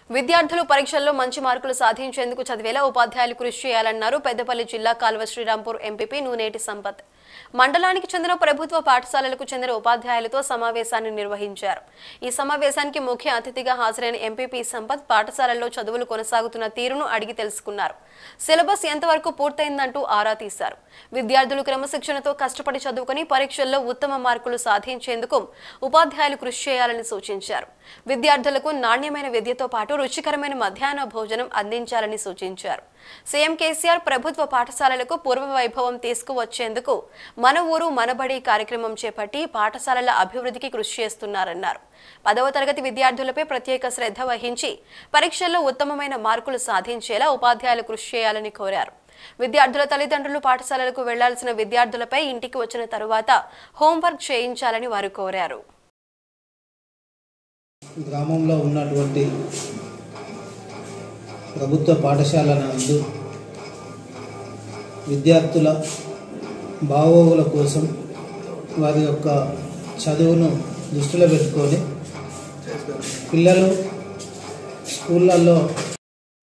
విద్యార్థులు పరీక్షల్లో మంచి మార్కులు సాధించేందుకు చదివేలా ఉపాధ్యాయులు కృషి చేయాలన్నారు పెద్దపల్లి జిల్లా కాల్వ శ్రీరాంపూర్ ఎంపీపీ నూనేటి సంపత్ మండలానికి చెందిన ప్రభుత్వ పాఠశాలలకు చెందిన ఉపాధ్యాయులతో సమావేశాన్ని నిర్వహించారు ఈ సమావేశానికి ముఖ్య అతిథిగా హాజరైన ఎంపీపీ సంపత్ పాఠశాలల్లో చదువులు కొనసాగుతున్న తీరును అడిగి తెలుసుకున్నారు సిలబస్ ఎంతవరకు పూర్తయిందంటూ ఆరా తీశారు విద్యార్థులు క్రమశిక్షణతో కష్టపడి చదువుకుని పరీక్షల్లో ఉత్తమ మార్కులు సాధించేందుకు ఉపాధ్యాయులు కృషి చేయాలని సూచించారు విద్యార్థులకు నాణ్యమైన విద్యతో పాటు రుచికరమైన మధ్యాహ్న భోజనం అందించాలని సూచించారు సీఎం కేసీఆర్ ప్రభుత్వ పాఠశాలలకు పూర్వ వైభవం తీసుకువచ్చేందుకు మన ఊరు మనబడి కార్యక్రమం చేపట్టి పాఠశాలల అభివృద్ధికి కృషి చేస్తున్నారన్నారు పదవ తరగతి విద్యార్థులపై ప్రత్యేక శ్రద్ధ వహించి పరీక్షల్లో ఉత్తమమైన మార్కులు సాధించేలా ఉపాధ్యాయులు కృషి చేయాలని కోరారు విద్యార్థుల తల్లిదండ్రులు పాఠశాలలకు వెళ్లాల్సిన విద్యార్థులపై ఇంటికి వచ్చిన తరువాత హోంవర్క్ చేయించాలని వారు కోరారు గ్రామంలో ఉన్నటువంటి ప్రభుత్వ పాఠశాల నందు విద్యార్థుల బాగోగుల కోసం వారి యొక్క చదువును దృష్టిలో పెట్టుకొని పిల్లలు స్కూళ్ళల్లో